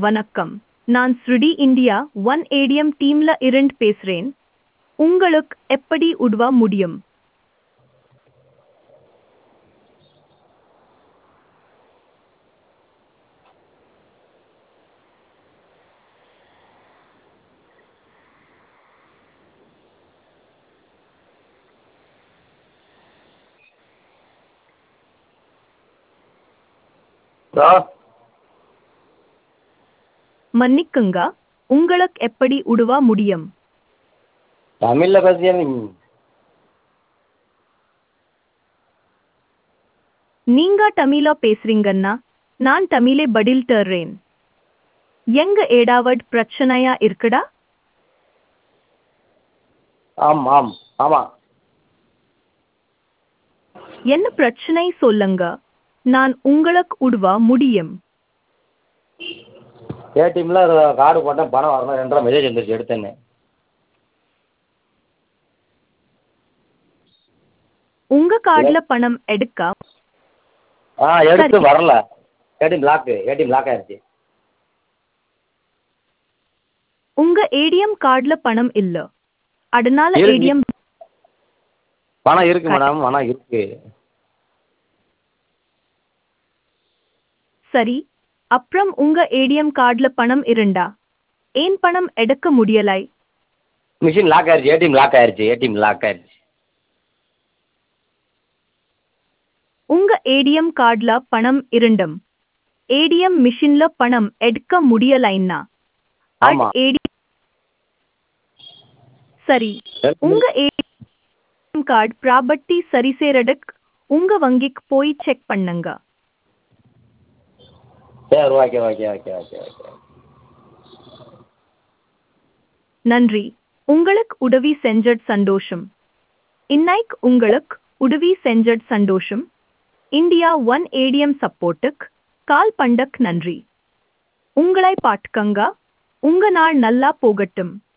வணக்கம் நான் ஸ்ருடி இந்தியா ஒன் ஏடிஎம் டீம்ல இருந்து பேசுறேன் உங்களுக்கு எப்படி உதவ முடியும் ஹலோ மன்னிக்குங்க உங்களுக்கு எப்படி உதவ முடியும் தமிழில் பேசியாம நீங்க தமிழா பேசுறீங்கன்னா நான் தமிழே பதில் தர்றேன் எங்க ஏடாவது பிரச்சனையா இருக்குடா ஆம் ஆம் ஆமாம் என்ன பிரச்சனை சொல்லுங்க நான் உங்களுக்கு உதவ முடியும் ஏடிஎம்ல கார்டு போட்டேன் பணம் வரணும் ரெண்டரை மெசேஜ் வந்துருச்சு எடுத்தேன்னு உங்க கார்டுல பணம் எடுக்க ஆ எடுத்து சரி. வரல ஏடிஎம் லாக்கு ஏடிஎம் லாக் ஆயிடுச்சு உங்க ஏடிஎம் கார்டுல பணம் இல்ல அதனால இருக்கு. ஏடிஎம் பணம் இருக்கு மேடம் பணம் இருக்கு சரி அப்புறம் உங்க ஏடிஎம் கார்டுல பணம் இருந்தா ஏன் பணம் எடுக்க முடியலை மிஷின் லாக் ஆயிடுச்சு ஏடிஎம் லாக் ஆயிடுச்சு ஏடிஎம் லாக் ஆயிடுச்சு உங்க ஏடிஎம் கார்டுல பணம் இருண்டும் ஏடிஎம் மிஷின்ல பணம் எடுக்க முடியலைன்னா ஆமா. ஏடி சரி உங்க ஏடிஎம் கார்டு ப்ராப்பர்ட்டி சரி செய்யறதுக்கு உங்க வங்கிக்கு போய் செக் பண்ணுங்க சரி okay okay okay okay okay நன்றி உங்களுக்கு உதவி செஞ்சது சந்தோஷம் இன்னைக்கு உங்களுக்கு உதவி செஞ்சது சந்தோஷம் இந்தியா ஒன் ஏடிஎம் சப்போர்ட்டுக்கு கால் பண்டக் நன்றி உங்களை பாட்டுக்கங்க உங்க நாள் நல்லா போகட்டும்